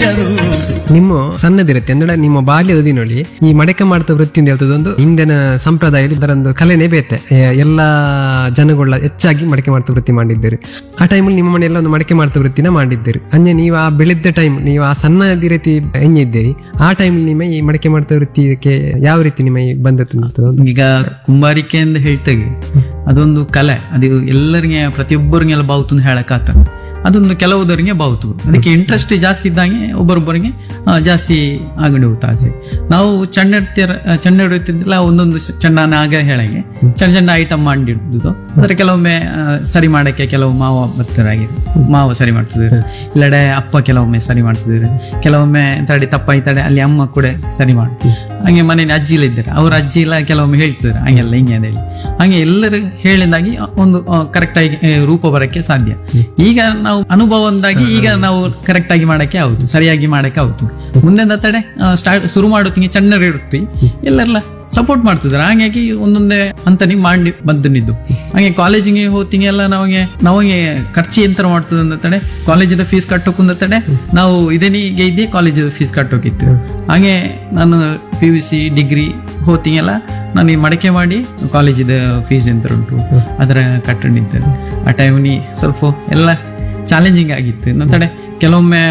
ಅದು ನಿಮ್ಮ ಸಣ್ಣದಿರುತ್ತೆ ಅಂದ್ರೆ ನಿಮ್ಮ ಬಾಲ್ಯದ ದಿನoli ಈ ಮಡಕೆ ಮಾಡ್ತಾ ವೃತ್ತಿ ಅಂತ ಹೇಳ್ತದೆ ಒಂದು ಹಿಂದಿನ ಸಂಪ್ರದಾಯದಲ್ಲಿ ಇದರೊಂದು ಕಲೆನೇ ಬೇತೆ ಎ- ಎಲ್ಲಾ ಜನಗಳ ಹೆಚ್ಚಾಗಿ ಮಡಕೆ ಮಾಡ್ತಾ ವೃತ್ತಿ ಮಾಡಿದ್ದೀರಿ ಆ ಟೈಮಲ್ಲಿ ನಿಮ್ಮ ಮನೆಯಲ್ಲ ಒಂದು ಮಡಕೆ ಮಾಡ್ತಾ ವೃತ್ತಿನ ಮಾಡಿದ್ದೀರಿ ಅಂದ್ರೆ ನೀವು ಆ ಬೆಳೆದ ಟೈಮ್ ನೀವು ಆ ಸಣ್ಣದಿ ರೀತಿ ಹೆಂಗಿದ್ದೀರಿ ಆ ಟೈಮ್ ನಿಮ್ಮ ಈ ಮಡಕೆ ಮಾಡ್ತಾ ವೃತ್ತಿ ಇದಕ್ಕೆ ಯಾವ ರೀತಿ ನಿಮ್ಮ ಈ ಬಂದದ್ದು ಅಂತ ಒಂದು ಈಗ ಕುಂಬಾರಿಕೆ ಅಂತ ಹೇಳ್ತೇವೆ ಅದೊಂದು ಕಲೆ ಅದು ಎಲ್ಲರಿಗೆ ಪ್ರತಿಯೊಬ್ಬರಿಗೆಲ್ಲ ಬಾವುತು ಅಂತ ಹೇಳಕ್ ಆತ ಅದೊಂದು ಕೆಲವುದರಿಗೆ ಬಾವುತು ಅದಕ್ಕೆ ಇಂಟ್ರೆಸ್ಟ್ ಜಾಸ್ತಿ ಇದ್ದಂಗೆ ಒಬ್ಬರೊಬ್ಬರಿಗೆ ಆ, ಜಾಸ್ತಿ ಆಗಡಿ ಹೋಗ್ತಾ ಆಸೆ ನಾವು ಚಂಡ ಹಿಡ್ತಿರ ಚಂಡ ಹಿಡಿತಿದ್ದಿಲ್ಲ ಒಂದೊಂದು ಸ- ಚಂಡನ ಆಗ ಹೇಳಂಗೆ ಚಂದ ಚಂದ ಐಟಮ್ ಮಾಡಿಡ್ದು ಅದ್ರ ಕೆಲವೊಮ್ಮೆ ಆ, ಸರಿ ಮಾಡಕ್ಕೆ ಕೆಲವು ಮಾವ ಭಕ್ತರಾಗಿದೆ ಮಾವ ಸರಿ ಮಾಡ್ತಿದ್ದಾರೆ ಇಲ್ಲಡೆ ಅಪ್ಪ ಕೆಲವೊಮ್ಮೆ ಸರಿ ಮಾಡ್ತಿದ್ದಾರೆ ಕೆಲವೊಮ್ಮೆ ತಡೆ ತಪ್ಪಾಯಿ ತಡೆ ಅಲ್ಲಿ ಅಮ್ಮ ಕೂಡ ಸರಿ ಮಾಡ್ತಿದ್ರು ಹಂಗೆ ಮನೇಲಿ ಅಜ್ಜಿ ಎಲ್ಲ ಇದ್ದಾರೆ ಅವ್ರ ಅಜ್ಜಿ ಎಲ್ಲ ಕೆಲವೊಮ್ಮೆ ಹೇಳ್ತಿದ್ದಾರೆ ಹಂಗೆಲ್ಲ ಹಿಂಗೆ ಅಂತ ಹೇಳಿ ಹಂಗೆ ಎಲ್ಲರೂ ಹೇಳಿದಾಗಿ ಒಂದು ಕರೆಕ್ಟ್ ಆಗಿ ಆ, ರೂಪ ಬರಕ್ಕೆ ಸಾಧ್ಯ ಈಗ ನಾವು ಅನುಭವದಿಂದಾಗಿ ಈಗ ನಾವು ಕರೆಕ್ಟ್ ಆಗಿ ಮಾಡಕ್ಕೆ ಆಗುತ್ತು ಸರಿಯಾಗಿ ಮಾಡಕ್ಕೆ ಆಗುತ್ತು ಮುಂದೆ ತಡೆ ಸ್ಟಾರ್ಟ್ ಶುರು ಮಾಡುತ್ತೀವಿ ಚಂದ ಇರುತ್ತಿ ಎಲ್ಲರೆಲ್ಲ ಸಪೋರ್ಟ್ ಮಾಡ್ತಿದ್ದಾರೆ ಹಾಗಾಗಿ ಒಂದೊಂದೇ ಹಂತನಿ ಮಾಡಿ ಬಂದನಿದ್ದು ಹಾಗೆ ಕಾಲೇಜಿಗೆ ಹೋಗ್ತೀನಿ ಎಲ್ಲ ನಮಗೆ ನಮಗೆ ಖರ್ಚು ಎಂತರ ಮಾಡ್ತದೆ ಅಂದ ತಡೆ ಕಾಲೇಜಿದ ಫೀಸ್ ಕಟ್ಟೋಕುಂದ ತಡೆ ನಾವು ಇದೇನಿಗೆ ಇದ್ದೇ ಕಾಲೇಜ್ ಫೀಸ್ ಕಟ್ಟೋಕಿತ್ತು ಹಾಗೆ ನಾನು ಪಿ ಯು ಸಿ ಡಿಗ್ರಿ ಹೋಗ್ತೀನಲ್ಲ ನಾನು ಈ ಮಡಕೆ ಮಾಡಿ ಕಾಲೇಜಿದ ಫೀಸ್ ಎಂತ ಉಂಟು ಅದರ ಕಟ್ಟಣಿದ್ದೆ ಆ ಟೈಮ್ನಿ ಸ್ವಲ್ಪ ಎಲ್ಲ ಚಾಲೆಂಜಿಂಗ್ ಆಗಿತ್ತು ನಂತಡೆ ಕೆಲವೊಮ್ಮೆ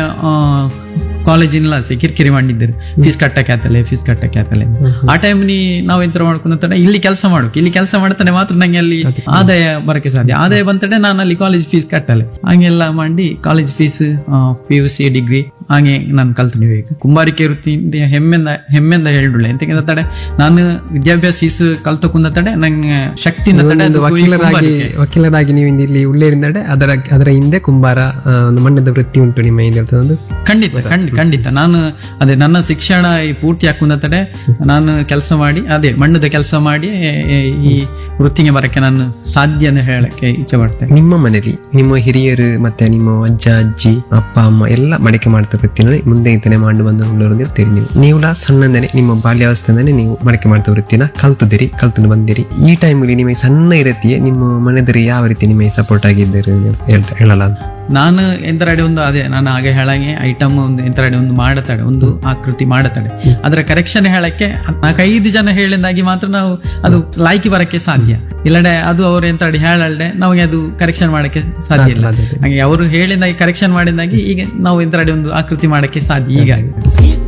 ಕಾಲೇಜಿನ ಕಿರಿಕಿರಿ ಮಾಡಿದ್ದರು ಫೀಸ್ ಕಟ್ಟಕ್ಕೆ ಆತಲೆ ಫೀಸ್ ಕಟ್ಟಕ್ಕೆ ಆತಲೆ ಆ ಟೈಮ್ ನೀ ನಾವ್ ಎಂತ ಮಾಡ್ಕೊಂಡ ಇಲ್ಲಿ ಕೆಲಸ ಮಾಡ್ಬೇಕು ಇಲ್ಲಿ ಕೆಲಸ ಮಾಡ್ತಾನೆ ಮಾತ್ರ ನಂಗೆ ಅಲ್ಲಿ ಆದಾಯ ಬರಕ್ಕೆ ಸಾಧ್ಯ ಆದಾಯ ಬಂತಡೆ ನಾನು ಅಲ್ಲಿ ಕಾಲೇಜ್ ಫೀಸ್ ಕಟ್ಟಲೆ ಹಂಗೆಲ್ಲ ಮಾಡಿ college fees P U C degree ಹಾಗೆ ನಾನು ಕಲ್ತೀನಿ ಈಗ ಕುಂಬಾರಿಕೆ ವೃತ್ತಿ ಹೆಮ್ಮೆಂದ ಹೆಮ್ಮೆಂದ ಹೇಳ್ಬಿಡ್ಲೆ ಎಂತಕ್ಕೆ ತಡೆ ನಾನು ವಿದ್ಯಾಭ್ಯಾಸ ಈಸು ಕಲ್ತಕ್ಕಂದ ತಡೆ ನಂಗೆ ಶಕ್ತಿಯಿಂದ ತಡೆ ಒಂದು ಅದು ಈ ವಕೀಲರಾಗಿ ಕುಂಬಾರಿಕೆ. ವಕೀಲರಾಗಿ ನೀವು ಇಂದು ಇಲ್ಲಿ ಉಳ್ಳೇರಿಂದಡೆ ಅದರ ಅದರ ಹಿಂದೆ ಕುಂಬಾರ ಆ, ಒಂದು ಮಣ್ಣದ ವೃತ್ತಿ ಉಂಟು ನಿಮ್ಮ ಹಿಂದೆ ಹೇಳ್ತದೆ ಒಂದು ಖಂಡಿತ ಖಂಡಿತ ಖಂಡಿತ ನಾನು ಅದೇ ನನ್ನ ಶಿಕ್ಷಣ ಈ ಪೂರ್ತಿ ಹಾಕುಂದ ತಡೆ ನಾನು ಕೆಲಸ ಮಾಡಿ ಅದೇ ಮಣ್ಣದ ಕೆಲಸ ಮಾಡಿ ಎ, ಈ ವೃತ್ತಿಗೆ ಬರಕ್ಕೆ ನಾನು ಸಾಧ್ಯ ಅಂತ ಹೇಳಕ್ಕೆ ಇಚ್ಛೆ ಪಡ್ತೇನೆ ನಿಮ್ಮ ಮನೇಲಿ ನಿಮ್ಮ ಹಿರಿಯರು ಮತ್ತೆ ನಿಮ್ಮ ಅಜ್ಜ ಅಜ್ಜಿ ಅಪ್ಪ ಅಮ್ಮ ಎಲ್ಲ ಮಡಿಕೆ ಮಾಡ್ತಾ ವೃತ್ತಿನ ಮುಂದೆ ಇಂತಾನೆ ಮಾಡಿ ಬಂದು ಉಳ್ಳವರು ಅಂತ ಹೇಳ್ತೀರಿ ನೀವು ನೀವು ನೀವುಲ ನಿಮ್ಮ ಬಾಲ್ಯಾವಸ್ಥೆಯಿಂದನೇ ನೀವು ಮಡಿಕೆ ಮಾಡ್ತಾ ವೃತ್ತಿನ ಕಲ್ತಿದ್ದೀರಿ ಕಲ್ತು ಬಂದಿರಿ ಈ ಟೈಮಲ್ಲಿ ನಿಮಗೆ ಸಣ್ಣ ಇರತ್ತಿಯೇ ನಿಮ್ಮ ಮನೆಯವರು ಯಾವ ರೀತಿ ನಿಮಗೆ ಸಪೋರ್ಟ್ ಆಗಿದ್ದೀರಿ ಅಂತ ಹೇಳ್ತಾ ಹೇಳಲ್ಲ ನಾನು ಎಂತರಡೆ ಒಂದು ಅದೇ ನಾನು ಹಾಗೆ ಹೇಳಂಗೆ ಐಟಮ್ ಒಂದು ಎಂತರಡೆ ಒಂದು ಮಾಡತಾಳೆ ಒಂದು ಆಕೃತಿ ಮಾಡತಾಳೆ ಅದರ ಕರೆಕ್ಷನ್ ಹೇಳಕ್ಕೆ ನಾಲ್ಕೈದು ಜನ ಹೇಳಿದಾಗಿ ಮಾತ್ರ ನಾವು ಅದು ಲಾಯ್ಕಿ ಬರಕ್ಕೆ ಸಾಧ್ಯ ಇಲ್ಲಡೆ ಅದು ಅವ್ರು ಎಂತರಡೆ ಹೇಳಲ್ಡೆ ನಮಗೆ ಅದು ಕರೆಕ್ಷನ್ ಮಾಡಕ್ಕೆ ಸಾಧ್ಯ ಇಲ್ಲ ಅದೇ. ಹಾಗೆ ಅವರು ಹೇಳಿದಾಗಿ ಕರೆಕ್ಷನ್ ಮಾಡಿದಾಗಿ ಈಗ ನಾವು ಎಂತರಡೆ ಒಂದು ಆಕೃತಿ ಮಾಡಕ್ಕೆ ಸಾಧ್ಯ ಈಗ ಸೀತಾ